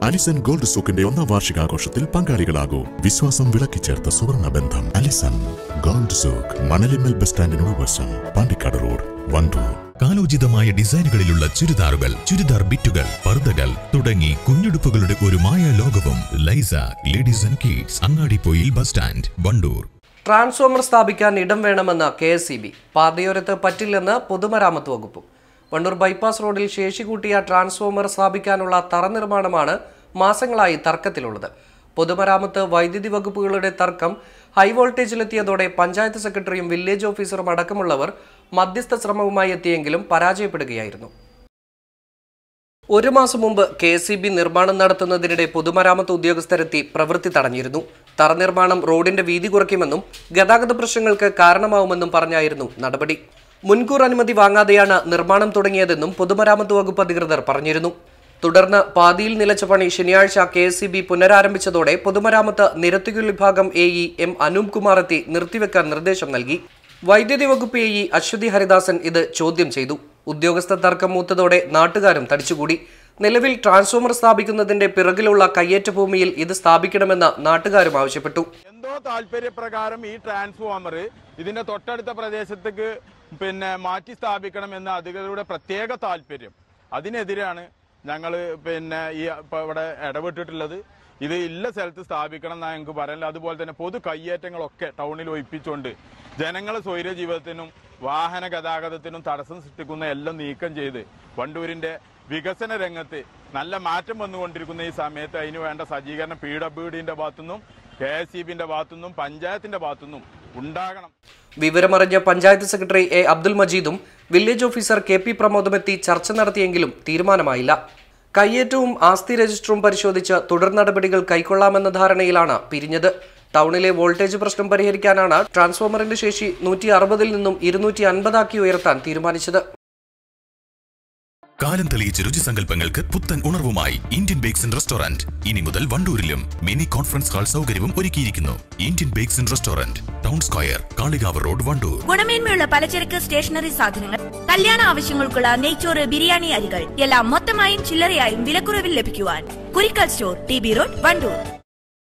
Allison gold സൂക്കിന്റെ ഒന്നാം വാർഷികാഘോഷത്തിൽ പങ്കാളികളാകൂ വിശ്വാസം വിളക്കിച്ചേർത്ത സുവർണ ബന്ധം Alison Gold Souk Manalimal bus സ്റ്റാൻഡിനോട് വശം പാണ്ടിക്കാട് റോഡ് വണ്ടൂർ കാലോചിതമായ ഡിസൈനുകളിലുള്ള ചുരിദാറുകൾ ചുരിദാർ ബിറ്റുകൾ പർദ്ദകൾ തുടങ്ങി കുഞ്ഞുടുപ്പുകളുടെ ഒരു മായ ലോകവും Laisa ladies and kids Angadippoyil bus stand Wandoor transformer സ്ഥാപിക്കാൻ ഇടം വേണമെന്ന് കെ എസ് സി ബി പാതയോരത്ത് പറ്റില്ലെന്ന് പൊതുമരാമത്ത് വകുപ്പ് വണ്ടൂർ ബൈപ്പാസ് റോഡിൽ ശേഷി കൂട്ടിയ ട്രാൻസ്ഫോമർ സ്ഥാപിക്കാനുള്ള തറ നിർമ്മാണമാണ് മാസങ്ങളായി തർക്കത്തിലുള്ളത് പൊതുമരാമത്ത് വൈദ്യുതി വകുപ്പുകളുടെ തർക്കം ഹൈ വോൾട്ടേജിലെത്തിയതോടെ പഞ്ചായത്ത് സെക്രട്ടറിയും വില്ലേജ് ഓഫീസറും അടക്കമുള്ളവർ മധ്യസ്ഥ ശ്രമവുമായി എത്തിയെങ്കിലും പരാജയപ്പെടുകയായിരുന്നു ഒരു മാസം മുമ്പ് കെ എസ് സി ബി നിർമ്മാണം നടത്തുന്നതിനിടെ പൊതുമരാമത്ത് ഉദ്യോഗസ്ഥരെത്തി പ്രവൃത്തി തടഞ്ഞിരുന്നു തറ നിർമ്മാണം റോഡിന്റെ വീതി കുറയ്ക്കുമെന്നും ഗതാഗത പ്രശ്നങ്ങൾക്ക് കാരണമാവുമെന്നും പറഞ്ഞായിരുന്നു നടപടി മുൻകൂർ അനുമതി വാങ്ങാതെയാണ് നിർമ്മാണം തുടങ്ങിയതെന്നും പൊതുമരാമത്ത് വകുപ്പ് അധികൃതർ പറഞ്ഞിരുന്നു തുടർന്ന് പാതിയിൽ നിലച്ച പണി ശനിയാഴ്ച കെ എസ് സി ബി പുനരാരംഭിച്ചതോടെ പൊതുമരാമത്ത് നിരത്തുകുൽ വിഭാഗം A E M Anoop Kumar എത്തി നിർത്തിവെക്കാൻ നിർദ്ദേശം നൽകി വൈദ്യുതി വകുപ്പ് എ ഇ അശ്വതി ഹരിദാസൻ ഇത് ചോദ്യം ചെയ്തു ഉദ്യോഗസ്ഥ തർക്കം മൂത്തതോടെ നാട്ടുകാരും തടിച്ചുകൂടി നിലവിൽ ട്രാൻസ്ഫോമർ സ്ഥാപിക്കുന്നതിന്റെ പിറകിലുള്ള കയ്യേറ്റ ഭൂമിയിൽ ഇത് സ്ഥാപിക്കണമെന്ന് നാട്ടുകാരും ആവശ്യപ്പെട്ടു എന്തോ താല്പര്യപ്രകാരം ഈ ട്രാൻസ്ഫോമർ ഇതിന്റെ തൊട്ടടുത്ത പ്രദേശത്തേക്ക് പിന്നെ മാറ്റി സ്ഥാപിക്കണമെന്ന അധികൃതരുടെ പ്രത്യേക താല്പര്യം അതിനെതിരാണ് ഞങ്ങൾ പിന്നെ ഈ ഇപ്പൊ ഇവിടെ ഇടപെട്ടിട്ടുള്ളത് ഇത് ഇല്ല സ്ഥലത്ത് സ്ഥാപിക്കണം എന്നാണ് ഞങ്ങൾക്ക് പറയാനില്ല അതുപോലെ തന്നെ പൊതു കയ്യേറ്റങ്ങളൊക്കെ ടൗണിൽ ഒഴിപ്പിച്ചുകൊണ്ട് ജനങ്ങളെ സ്വൈര ജീവിതത്തിനും വാഹന ഗതാഗതത്തിനും തടസ്സം സൃഷ്ടിക്കുന്ന എല്ലാം നീക്കം ചെയ്ത് വണ്ടൂരിന്റെ വികസന രംഗത്ത് നല്ല മാറ്റം വന്നുകൊണ്ടിരിക്കുന്ന ഈ സമയത്ത് അതിന് വേണ്ട സജ്ജീകരണം പി ഡബ്ല്യു ഡിന്റെ ഭാഗത്തുനിന്നും കെ എസ് ഇ ബിന്റെ ഭാഗത്തുനിന്നും പഞ്ചായത്തിന്റെ ഭാഗത്തുനിന്നും ഉണ്ടാകണം വിവരമറിഞ്ഞ പഞ്ചായത്ത് സെക്രട്ടറി എ അബ്ദുൽ മജീദും വില്ലേജ് ഓഫീസർ കെ പി പ്രമോദും എത്തി ചർച്ച നടത്തിയെങ്കിലും തീരുമാനമായില്ല കയ്യേറ്റവും ആസ്തി രജിസ്റ്ററും പരിശോധിച്ച് തുടർ നടപടികൾ കൈക്കൊള്ളാമെന്ന ധാരണയിലാണ് പിരിഞ്ഞത് ടൗണിലെ വോൾട്ടേജ് പ്രശ്നം പരിഹരിക്കാനാണ് ട്രാൻസ്ഫോമറിന്റെ ശേഷി നൂറ്റി അറുപതിൽ നിന്നും ഇരുന്നൂറ്റി അൻപതാക്കി ഉയർത്താൻ തീരുമാനിച്ചത് കാലം തെളിയിച്ച രുചിസങ്കല്പങ്ങൾക്ക് പുത്തൻ ഉണർവുമായി ഇന്ത്യൻ ബേക്സ് ആൻഡ് റെസ്റ്റോറന്റ് ഇനി മുതൽ വണ്ടൂരിലും മിനി കോൺഫറൻസ് ഹാൾ സൗകര്യവും ഒരുക്കിയിരിക്കുന്നു Indian bakes and restaurant town square Kalikavu road Wandoor ഗുണമേന്മയുള്ള പലചരക്ക് സ്റ്റേഷനറി സാധനങ്ങൾ കല്യാണ ആവശ്യങ്ങൾക്കുള്ള നെയ്ച്ചോറ് ബിരിയാണി അരികൾ എല്ലാം മൊത്തമായും ചില്ലറയായും വിലക്കുറവിൽ ലഭിക്കുവാൻ Kurikkal store T B road Wandoor